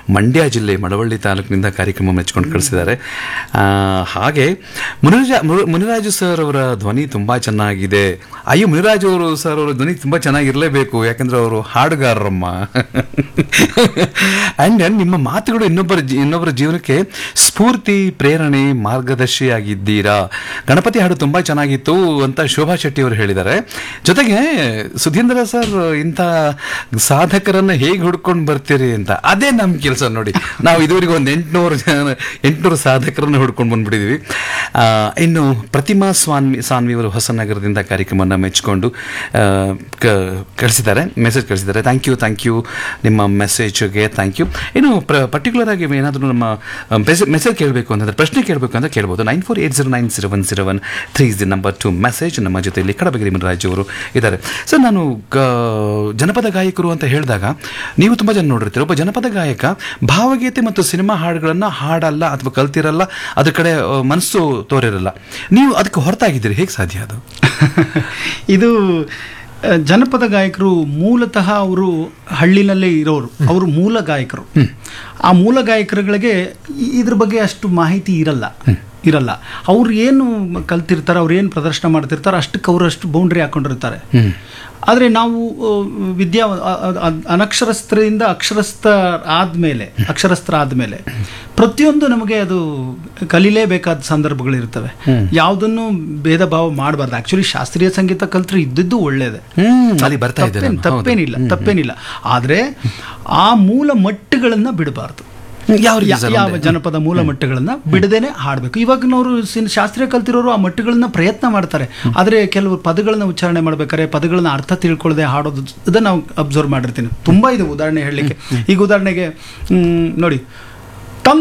ಮಂಡ್ಯ ಜಿಲ್ಲೆ ಮಳವಳ್ಳಿ ತಾಲೂಕಿನಿಂದ ಕಾರ್ಯಕ್ರಮ ಮೆಚ್ಕೊಂಡು ಕಳಿಸಿದ್ದಾರೆ ಆ, ಹಾಗೆ ಮುನಿರಾಜ ಮುನಿ- ಮುನಿರಾಜು ಸರ್ ಅವರ ಧ್ವನಿ ತುಂಬ ಚೆನ್ನಾಗಿದೆ ಅಯ್ಯೋ ಮುನಿರಾಜು ಅವರು ಸರ್ ಅವರ ಧ್ವನಿ ತುಂಬ ಚೆನ್ನಾಗಿರಲೇಬೇಕು ಯಾಕಂದ್ರೆ ಅವರು ಹಾಡುಗಾರರಮ್ಮ ಆ್ಯಂಡ್ ನಿಮ್ಮ ಮಾತುಗಳು ಇನ್ನೊಬ್ಬರ ಜೀ- ಇನ್ನೊಬ್ಬರ ಜೀವನಕ್ಕೆ ಸ್ಫೂರ್ತಿ ಪ್ರೇರಣೆ ಮಾರ್ಗದರ್ಶಿಯಾಗಿದ್ದೀರಾ ಗಣಪತಿ ಹಾಡು ತುಂಬ ಚೆನ್ನಾಗಿತ್ತು ಅಂತ ಶೋಭಾ ಶೆಟ್ಟಿ ಅವರು ಹೇಳಿದ್ದಾರೆ ಜೊತೆಗೆ ಸುಧೀಂದ್ರ ಸರ್ ಇಂಥ ಸಾಧಕರನ್ನ ಹೇಗೆ ಹುಡ್ಕೊಂಡು ಬರ್ತೀರಿ ಅಂತ ಅದೇ ನಮ್ಮ ಕೆಲಸ ನೋಡಿ ನಾವು ಇದುವರೆಗೆ ಒಂದು ಎಂಟುನೂರು ಜನ ಎಂಟುನೂರು ಸಾಧಕರನ್ನ ಹುಡ್ಕೊಂಡು ಬಂದ್ಬಿಟ್ಟಿದ್ವಿ ಆ, ಇನ್ನು ಪ್ರತಿಮಾ ಸ್ವಾಮಿ ಸಾನ್ವಿ ಅವರು ಹೊಸನಗರದಿಂದ ಕಾರ್ಯಕ್ರಮವನ್ನು ಮೆಚ್ಚಿಕೊಂಡು ಆ, ಕ- ಕಳಿಸಿದ್ದಾರೆ ಮೆಸೇಜ್ ಕಳಿಸಿದ್ದಾರೆ ಥ್ಯಾಂಕ್ ಯು ಥ್ಯಾಂಕ್ ಯು ನಿಮ್ಮ ಮೆಸೇಜ್ಗೆ ಥ್ಯಾಂಕ್ ಯು ಇನ್ನು ಪ್ರ ಪರ್ಟಿಕ್ಯುಲರ್ ಆಗಿ ಏನಾದರೂ ನಮ್ಮ ಮೆಸೇಜ್ ಕೇಳಬೇಕು ಅಂತಂದ್ರೆ ಪ್ರಶ್ನೆ ಕೇಳಬೇಕು ಅಂತ ಕೇಳ್ಬೋದು nine four eight zero nine zero one zero one three is the number to message ನಮ್ಮ ಜೊತೆಯಲ್ಲಿ ಕಡಬಗಿರಿ ಮುನರಾಜ್ ಅವರು ಇದ್ದಾರೆ ಸರ್ ನಾನು ಗ- ಜನಪದ ಗಾಯಕರು ಅಂತ ಹೇಳಿದಾಗ ನೀವು ತುಂಬ ಜನ ನೋಡಿರ್ತೀರ ಒಬ್ಬ ಜನಪದ ಗಾಯಕ ಭಾವಗೀತೆ ಮತ್ತು ಸಿನಿಮಾ ಹಾಡುಗಳನ್ನು ಹಾಡಲ್ಲ ಅಥವಾ ಕಲ್ತಿರಲ್ಲ ಅದ್ರ ಕಡೆ ಆ, ಮನಸ್ಸು ತೋರಿರಲ್ಲ ನೀವು ಅದಕ್ಕೆ ಹೊರತಾಗಿದ್ದೀರಿ ಹೇಗೆ ಸಾಧ್ಯ ಅದು ಇದು ಆ, ಜನಪದ ಗಾಯಕರು ಮೂಲತಃ ಅವರು ಹಳ್ಳಿನಲ್ಲೇ ಇರೋರು ಅವರು ಮೂಲ ಗಾಯಕರು ಆ ಮೂಲ ಗಾಯಕರುಗಳಿಗೆ ಇ- ಇದ್ರ ಬಗ್ಗೆ ಅಷ್ಟು ಮಾಹಿತಿ ಇರಲ್ಲ ಇರಲ್ಲ ಅವ್ರು ಏನು ಕಲ್ತಿರ್ತಾರೆ ಅವ್ರು ಏನು ಪ್ರದರ್ಶನ ಮಾಡ್ತಿರ್ತಾರೆ ಅಷ್ಟಕ್ಕೆ ಅವರು ಅಷ್ಟು ಬೌಂಡ್ರಿ ಹಾಕೊಂಡಿರ್ತಾರೆ ಆದರೆ ನಾವು ಆ, ವಿದ್ಯಾ ಅ- ಅ- ಅ- ಅನಕ್ಷರಸ್ಥರಿಂದ ಅಕ್ಷರಸ್ಥ ಆದಮೇಲೆ ಅಕ್ಷರಸ್ಥ ಆದಮೇಲೆ ಪ್ರತಿಯೊಂದು ನಮಗೆ ಅದು ಕಲೀಲೇಬೇಕಾದ ಸಂದರ್ಭಗಳಿರ್ತವೆ ಯಾವುದನ್ನು ಭೇದ ಭಾವ ಮಾಡಬಾರ್ದು ಆಕ್ಚುಲಿ ಶಾಸ್ತ್ರೀಯ ಸಂಗೀತ ಕಲ್ತ್ರೆ ಇದ್ದದ್ದು ಒಳ್ಳೇದೆ ಹ್ಮ್ ಅಲ್ಲಿ ಬರ್ತಾ ಇದ್ದೆ ತಪ್ಪೇನ್- ನಾನು. ಹೌದು. ತಪ್ಪೇನಿಲ್ಲ ತಪ್ಪೇನಿಲ್ಲ ಆದರೆ ಆ ಮೂಲ ಮಟ್ಟಗಳನ್ನ ಬಿಡಬಾರ್ದು ಯಾವ ರೀತಿ ಯಾ- ಸರ್ ಯಾವ ಒಂದೇ? ಜನಪದ ಮೂಲ ಮಟ್ಟಗಳನ್ನ ಬಿಡದೇನೆ ಹಾಡಬೇಕು ಇವಾಗಿನವರು ಸಿನ್ ಶಾಸ್ತ್ರೀಯ ಕಲ್ತಿರೋರು ಆ ಮಟ್ಟಗಳನ್ನ ಪ್ರಯತ್ನ ಮಾಡ್ತಾರೆ ಆದರೆ ಕೆಲವು ಪದಗಳನ್ನ ಉಚ್ಚಾರಣೆ ಮಾಡ್ಬೇಕಾದ್ರೆ ಪದಗಳನ್ನ ಅರ್ಥ ತಿಳ್ಕೊಳ್ಳದೆ ಹಾಡೋದು ಇದನ್ನ ನಾವು ಅಬ್ಸರ್ವ್ ಮಾಡಿರ್ತೀನಿ ತುಂಬಾ ಇದೆ ಉದಾಹರಣೆ ಹೇಳಲಿಕ್ಕೆ ಈಗ ಉದಾಹರಣೆಗೆ ಮ್, ನೋಡಿ